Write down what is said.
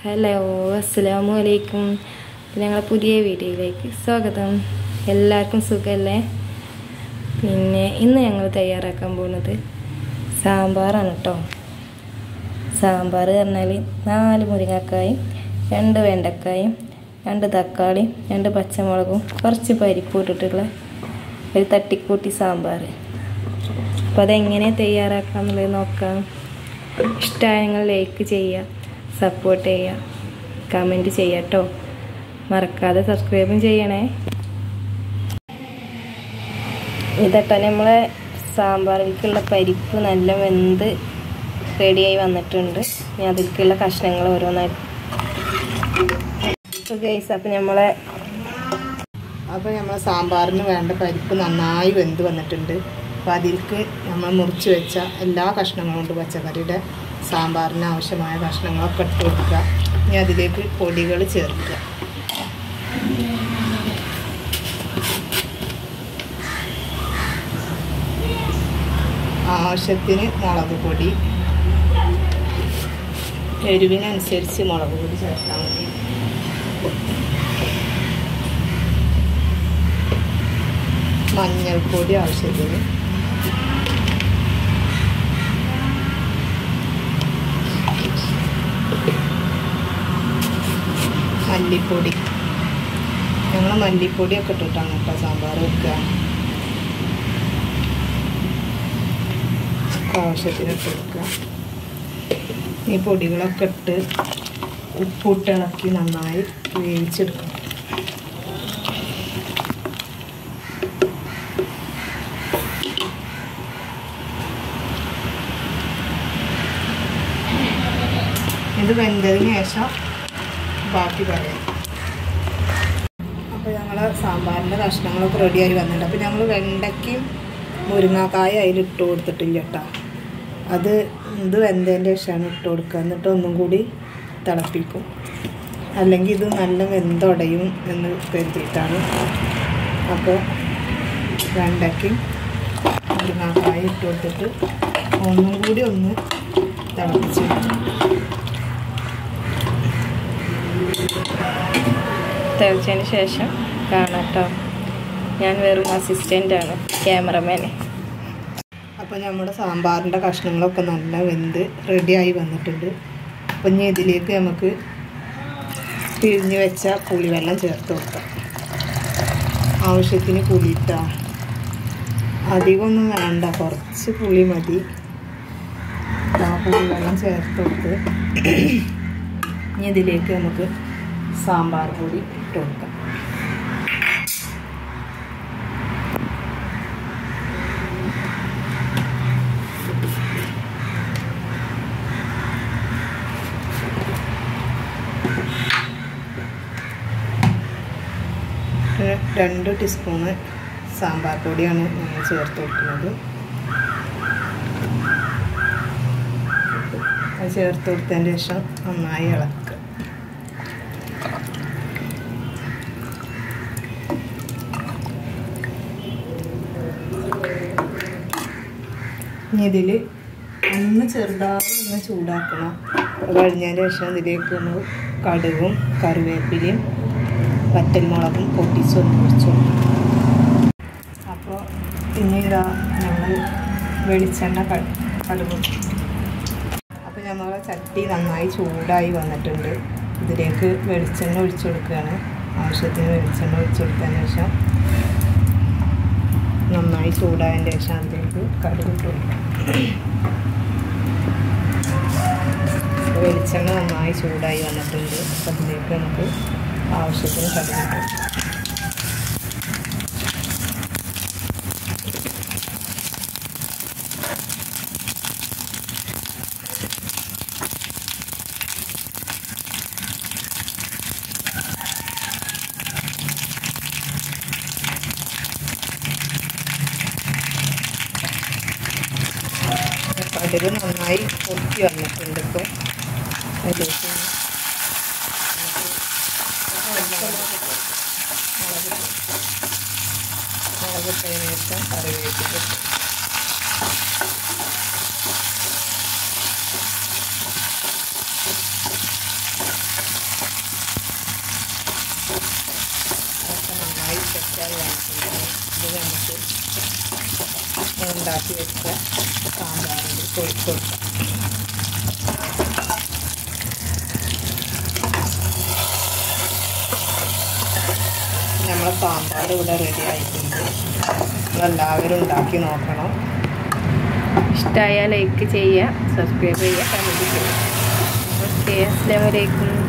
hello അസ്സലാമു അലൈക്കും ഞങ്ങളെ പുതിയ വീഡിയോയിലേക്ക് സ്വാഗതം എല്ലാവർക്കും സുഖമല്ലേ പിന്നെ ഇന്ന് ഞങ്ങൾ തയ്യാറാക്കാൻ പോകുന്നത് സാമ്പാറാണ് കേട്ടോ സാമ്പാർ പറഞ്ഞാൽ നാല് മുരിങ്ങക്കായും രണ്ട് വെണ്ടക്കായും രണ്ട് തക്കാളിയും രണ്ട് പച്ചമുളകും കുറച്ച് പരിപ്പ് ഇട്ടിട്ടുള്ള ഒരു തട്ടിക്കൂട്ടി സാമ്പാർ അപ്പോൾ അതെങ്ങനെ തയ്യാറാക്കാം എന്നുള്ളത് നോക്കാം ഇഷ്ടമായ നിങ്ങൾ ലൈക്ക് ചെയ്യുക സപ്പോർട്ട് ചെയ്യുക കമൻറ്റ് ചെയ്യുക കേട്ടോ മറക്കാതെ സബ്സ്ക്രൈബും ചെയ്യണേ ഇതട്ടോ നമ്മളെ സാമ്പാറിലേക്കുള്ള പരിപ്പ് നല്ല വെന്ത് റെഡിയായി വന്നിട്ടുണ്ട് ഇനി അതിലേക്കുള്ള കഷ്ണങ്ങൾ ഓരോന്നായിട്ട് ഗൈസ് അപ്പം നമ്മളെ അപ്പോൾ നമ്മൾ സാമ്പാറിന് വേണ്ട പരിപ്പ് നന്നായി വെന്ത് വന്നിട്ടുണ്ട് അപ്പോൾ അതിലേക്ക് നമ്മൾ മുറിച്ച് വെച്ച എല്ലാ കഷ്ണങ്ങളും ഉണ്ട് പച്ചക്കറിയുടെ സാമ്പാറിന് ആവശ്യമായ കഷ്ണങ്ങളൊക്കെ ഇട്ട് കൊടുക്കുക ഇനി അതിലേക്ക് പൊടികൾ ചേർക്കുക ആവശ്യത്തിന് മുളക് പൊടി എരിവിനനുസരിച്ച് മുളക് പൊടി ചേർത്താൽ മതി മഞ്ഞൾപ്പൊടി ആവശ്യത്തിന് മല്ലിപ്പൊടി ഞങ്ങൾ മല്ലിപ്പൊടിയൊക്കെ ഇട്ടിട്ടാണ് കേട്ടോ സാമ്പാർ വെക്കുക ആവശ്യത്തിന് ഇട്ട് കൊടുക്കുക ഈ പൊടികളൊക്കെ ഇട്ട് ഉപ്പിട്ടിളക്കി നന്നായി വേവിച്ചെടുക്കണം ഇത് വെന്തതിന് ശേഷം ബാക്കി പറയാം അപ്പോൾ ഞങ്ങൾ സാമ്പാറിൻ്റെ കഷ്ണങ്ങളൊക്കെ റെഡിയായി വന്നിട്ടുണ്ട് അപ്പോൾ ഞങ്ങൾ വെണ്ടയ്ക്കും മുരിങ്ങാക്കായ അതിൽ ഇട്ട് കൊടുത്തിട്ടില്ല കേട്ടോ അത് ഇത് വെന്തതിൻ്റെ ശേഷമാണ് ഇട്ട് കൊടുക്കുക എന്നിട്ട് ഒന്നും കൂടി തിളപ്പിക്കും അല്ലെങ്കിൽ ഇത് നല്ല വെന്തുടയും എന്ന് കരുതിയിട്ടാണ് അപ്പോൾ വെണ്ടയ്ക്കും മുരിങ്ങാക്കായ ഇട്ട് കൊടുത്തിട്ട് ഒന്നും കൂടി ഒന്ന് തിളപ്പിച്ച് തിളച്ചതിന് ശേഷം കാണാം കേട്ടോ ഞാൻ വെറും അസിസ്റ്റൻ്റാണ് ക്യാമറമാനെ അപ്പോൾ നമ്മുടെ സാമ്പാറിൻ്റെ കഷ്ണങ്ങളൊക്കെ നല്ല വെന്ത് റെഡിയായി വന്നിട്ടുണ്ട് അപ്പം ഇനി ഇതിലേക്ക് നമുക്ക് പിഴിഞ്ഞ് വെച്ച പുളിവെള്ളം ചേർത്ത് കൊടുക്കാം ആവശ്യത്തിന് പുളിയിട്ട അധികമൊന്നും വേണ്ട കുറച്ച് പുളി മതി ആ പുളിവെള്ളം ചേർത്ത് കൊടുത്ത് ഇനി ഇതിലേക്ക് നമുക്ക് സാമ്പാർ പൊടി ഇട്ട് കൊടുക്കാം ഒരു രണ്ട് ടീസ്പൂണ് സാമ്പാർ പൊടിയാണ് നമ്മൾ ചേർത്ത് കൊടുക്കുന്നത് അത് ചേർത്ത് കൊടുത്തതിന് ശേഷം നന്നായി ഇളക്കുക ഇനി ഇതിൽ ഒന്ന് ചെറുതായി ഒന്ന് ചൂടാക്കണം അത് കഴിഞ്ഞതിന് ശേഷം ഇതിലേക്ക് നമ്മൾ കടുകും കറിവേപ്പിലയും വറ്റൽമുളകും പൊട്ടിച്ച് ഒന്ന് പൊടിച്ചു അപ്പോൾ പിന്നെ ഇതാ നമ്മൾ വെളിച്ചെണ്ണ കടുകും അപ്പോൾ നമ്മളെ ചട്ടി നന്നായി ചൂടായി വന്നിട്ടുണ്ട് ഇതിലേക്ക് വെളിച്ചെണ്ണ ഒഴിച്ചു കൊടുക്കുകയാണ് ആവശ്യത്തിന് വെളിച്ചെണ്ണ ഒഴിച്ചു കൊടുത്തതിന് ശേഷം നന്നായി ചൂടായതിന് ശേഷം അതിലേക്ക് കടുക് ഇട്ട് കൊടുക്കാം വെളിച്ചെണ്ണ നന്നായി ചൂടായി വന്നിട്ടുണ്ട് അപ്പോൾ അതിലേക്ക് നമുക്ക് ആവശ്യത്തിന് കടുക് ഇട്ട് കൊടുക്കാം കടുക് നന്നായി പൊട്ടി വന്നിട്ടുണ്ട് ഇപ്പോൾ അതിലേക്ക് മുളകിട്ടതിന് ശേഷം കറിവേപ്പില ചൂടായി വന്നിട്ടുണ്ട് ഇത് നമുക്ക് ഉണ്ടാക്കി വെച്ച സാമ്പാറിൽ കൊഴിച്ച് കൊടുക്കാം നമ്മളെ സാമ്പാർ ഇവിടെ റെഡി ആയിട്ടുണ്ട് നമ്മളെല്ലാവരും ഉണ്ടാക്കി നോക്കണം ഇഷ്ടമായാൽ ലൈക്ക് ചെയ്യുക സബ്സ്ക്രൈബ് ചെയ്യുക കമൻറ്റ് ചെയ്യുക ഓക്കെ അസ്സാം വലൈക്കും